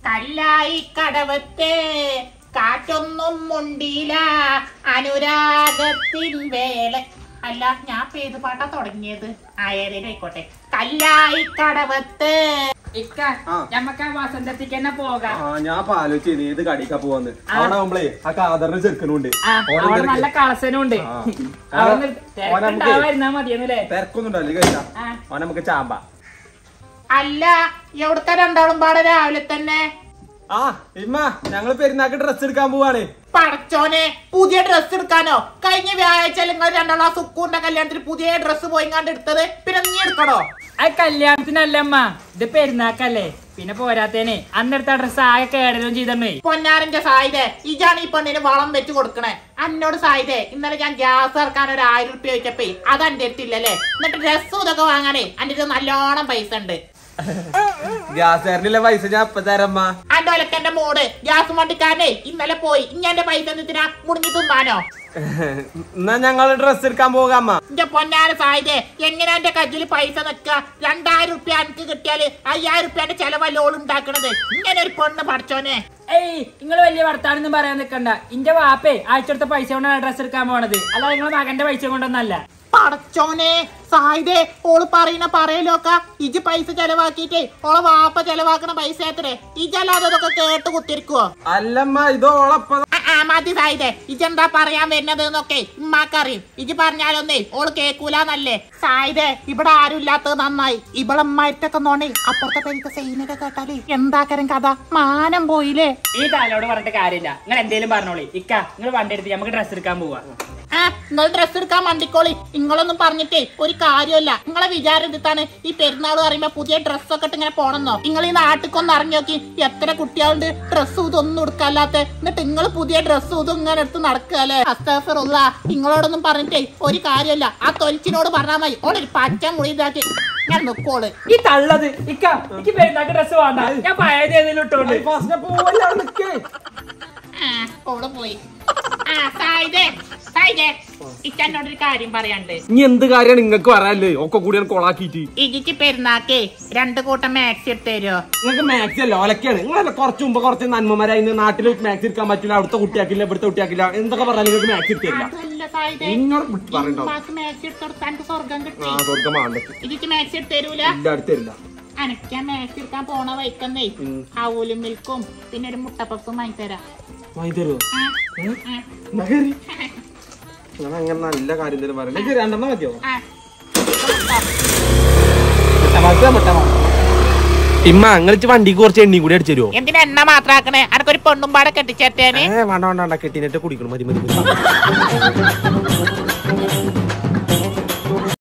കല്ലായി കടവത്തെ കാറ്റൊന്നും മുണ്ടില അനുരാഗത്തിൻ വേള അല്ല ഞാൻ ഇപ്പൊ ഏത് പാട്ടാ തുടങ്ങിയത് ആയേലും ആയിക്കോട്ടെ കല്ലായി കടവത്ത് ഇക്ക ആ. ഞമ്മക്ക് ആ വസന്തത്തിക്ക് തന്നെ പോകാം ആ ഞാൻ ഇപ്പൊ ആലോചിച്ചു ഏത് കടിക്കാ പോവാന്ന് ആ. അവിടെ ആവുമ്പളേ ആ കാതറിന് ചെറുക്കനുണ്ട് ആ, ഓനെ അവിടെ തിരക്ക്. നല്ല കളസനും ഉണ്ട് ആ. അവിടെ ഓനെ നമുക്ക് വരുന്നാ മതിയെന്നല്ലേ തിരക്കൊന്നും ഉണ്ടല്ലോ കഴിച്ചാ ആ. ഓനെ നമുക്ക് ചാമ്പ അല്ല എവിടുത്തെ രണ്ടാളും പാടെ രാവിലെ തന്നെ ആ ഇമ്മ ഞങ്ങള് പെരുന്നാക്ക് ഡ്രസ് എടുക്കാൻ പോവാണ് പടച്ചോനെ പുതിയ ഡ്രസ് എടുക്കാനോ കഴിഞ്ഞ വ്യാഴാഴ്ച നിങ്ങൾ രണ്ടാളും ആ സുക്കൂറിന്റെ കല്യാണത്തിന് പുതിയ ഡ്രസ് പോയി കണ്ട് എടുത്തത് പിന്നെ നീ എടുക്കണോ അത് കല്യാണത്തിനല്ലമ്മ ഇത് പെരുന്നാക്കല്ലേ പിന്നെ പോരാത്തേനെ അന്നെടുത്ത ഡ്രസ് ആകെ കേടലും ചെയ്തമ്മേ പൊന്നാറിന്റെ സായിതെ ഇജാണ് ഈ പെണ്ണിന് വളം വെച്ച് കൊടുക്കണേ അന്നോട് സായിതെ ഇന്നലെ ഞാൻ ഗ്യാസ് ഇറക്കാൻ ഒരു ആയിരം റുപ്യ ചോദിച്ചപ്പേ അത് എന്റെ അടുത്തില്ലല്ലേ എന്നിട്ട് ഡ്രസ്സും ഇതൊക്കെ വാങ്ങാനേ എന്റെ അടുത്ത് നല്ലോണം പൈസ ഉണ്ട് ഗ്യാസുകാരനില്ല പൈസ ഞാൻ ഇപ്പൊ തരമ്മ അന്റെ ഒലക്കന്റെ മോട് ഗ്യാസ് വണ്ടിക്കാരനെ ഇന്നലെ പോയി ഇനി എന്റെ പൈസ എന്തിനാ മുടങ്ങി തിന്നാനോ എന്നാ ഞങ്ങൾ ഡ്രസ് എടുക്കാൻ പോകാമ്മ എന്റെ പൊന്നാര സായിതെ എങ്ങനെ എന്റെ കജ്ജിൽ പൈസ നിക്ക രണ്ടായിരം റുപ്യ എനിക്ക് കിട്ടിയാല് അയ്യായിരം റുപ്യന്റെ ചെലവല്ല ഓൾ ഉണ്ടാക്കണത് ഇങ്ങനെ ഒരു പെണ്ണ് പഠിച്ചോനെ ഏയ് നിങ്ങൾ വലിയ വർത്താനൊന്നും പറയാൻ നിൽക്കണ്ട ഇന്റെ വാപ്പേ ആഴ്ചടുത്ത പൈസ കൊണ്ടാണ് ഡ്രസ് എടുക്കാൻ പോണത് അല്ല നിങ്ങളെ മകന്റെ പൈസ കൊണ്ടൊന്നല്ല പടച്ചോനെ സായിതേ ഓള് പറയുന്ന പറയലോക്ക ഇജ് പൈസ ചെലവാക്കിട്ടേ ഓളെ വാപ്പ ചെലവാക്കണ പൈസ എത്രേ ഇജല്ലാതെ ഇതൊക്കെ കേട്ട് കുത്തിരിക്കുവോ അല്ലമ്മ ഇത് ഓളപ്പ ആ, ആ മതി സായിതേ ഇജെന്താ പറയാൻ വരുന്നത് എന്നൊക്കെ ഉമ്മാക്കറിയും ഇജ് പറഞ്ഞാലൊന്നേ ഓള് കേക്കൂലെന്നല്ലേ സായിതേ ഇവിടെ ആരും ഇല്ലാത്തത് നന്നായി ഇവിടെ ഉമ്മായിട്ടൊക്കെ നോണേ അപ്പുറത്തെ പേരിത്തെ സൈനൊക്കെ കേട്ടാലേ എന്താക്കരം കഥ മാനം പോയില്ലേ ഈ താലോട് പറഞ്ഞിട്ട് കാര്യമില്ല നിങ്ങൾ എന്തേലും പറഞ്ഞോളി ഇക്ക നിങ്ങൾ വണ്ടി എടുത്ത് നമുക്ക് ഡ്രസ് എടുക്കാൻ പോവാ ആ നിങ്ങൾ ഡ്രസ് എടുക്കാൻ മണ്ടിക്കോളി നിങ്ങളൊന്നും പറഞ്ഞിട്ടേ ഒരു കാര്യമില്ല നിങ്ങളെ വിചാരം എടുത്താണ് ഈ പെരുന്നാൾ പറയുമ്പോ പുതിയ ഡ്രസ്സൊക്കെ ഇട്ട് ഇങ്ങനെ പോണെന്നോ നിങ്ങൾ ഈ നാട്ടിക്കൊന്ന് ഇറങ്ങി നോക്കി എത്ര കുട്ടികളുണ്ട് ഡ്രസ്സും ഇതൊന്നും എടുക്കാല്ലാത്ത എന്നിട്ട് നിങ്ങൾ പുതിയ ഡ്രസ്സും ഇതും ഇങ്ങനെ എടുത്ത് നടക്കല്ലേ അസ്തഫറുള്ള നിങ്ങളോടൊന്നും പറഞ്ഞിട്ടേ ഒരു കാര്യമില്ല ആ തൊലിച്ചിനോട് പറഞ്ഞാൽ മതി ഓളൊരു പച്ച മുടി ഇതാക്കി ഞാൻ നിക്കോള് ഈ തള്ളത് ഇക്ക എനിക്ക് പെരുന്നാക്ക് ഡ്രസ് വേണ്ട ഞാൻ പഴയത് ഏതെങ്കിലും ഇട്ടോണ്ട് ആ ഓള് പോയി ആ സായിദേ സായിദേ ഇച്ചനോടൊരു കാര്യം പറയാണ്ട് ഇനി എന്ത് കാര്യമാണ് നിങ്ങക്ക് പറയാല്ലേ ഒക്കെ കൂടി കൊളാക്കിട്ട് ഇജിക്ക് പെരുന്നാക്കേ രണ്ട് കൂട്ടം മാക്സി എടുത്ത് തരുമോ നിങ്ങൾക്ക് മാക്സി അല്ല ഓലക്കാണ് നിങ്ങളല്ല കുറച്ച് മുമ്പ് കുറച്ച് നന്മമാരായി നാട്ടിൽ മാക്സി എടുക്കാൻ പറ്റില്ല അവിടുത്തെ കുട്ടിയാക്കില്ല ഇവിടുത്തെ കുട്ടിയാക്കില്ല എന്തൊക്കെ പറഞ്ഞാൽ നിങ്ങൾക്ക് മാക്സി എടുത്തില്ല അതല്ല സായിദേ നിന്നോട് വിട്ട് പറയണ്ടോ ഉമ്മാക്ക് മാക്സി എടുത്തെടുത്താ എനിക്ക് സ്വർഗം കിട്ടി ആ സ്വർഗമാണ് ഇജിക്ക് മാക്സി എടുത്ത് തരൂല ഇല്ല അടുത്തില്ല അനക്കാ മാക്സി എടുക്കാൻ പോണ വൈക്കുന്നേ ഉം. അവലും മിൽക്കും പിന്നെ ഒരു മുട്ടപ്പപ്സും വാങ്ങി തരാം വാങ്ങി തരുമോ ആ, ആ, ഞാൻ അങ്ങനെ നല്ല കാര്യം തന്നെ പറയാം എനിക്ക് രണ്ടെണ്ണം മതിയോ ആ. ഇമ്മ അങ്ങനെ വണ്ടിക്ക് കുറച്ച് എണ്ണയും കൂടി അടിച്ചു തരുമോ എന്തിനാ എണ്ണ മാത്രാക്കണേ അനക്കൊരു പെണ്ണും പാടെ കെട്ടിച്ചേർത്തേന് ഏ വേണ്ട വേണ്ട വേണ്ട കെട്ടിനിട്ട് കുടിക്കണം മതി മതി മതി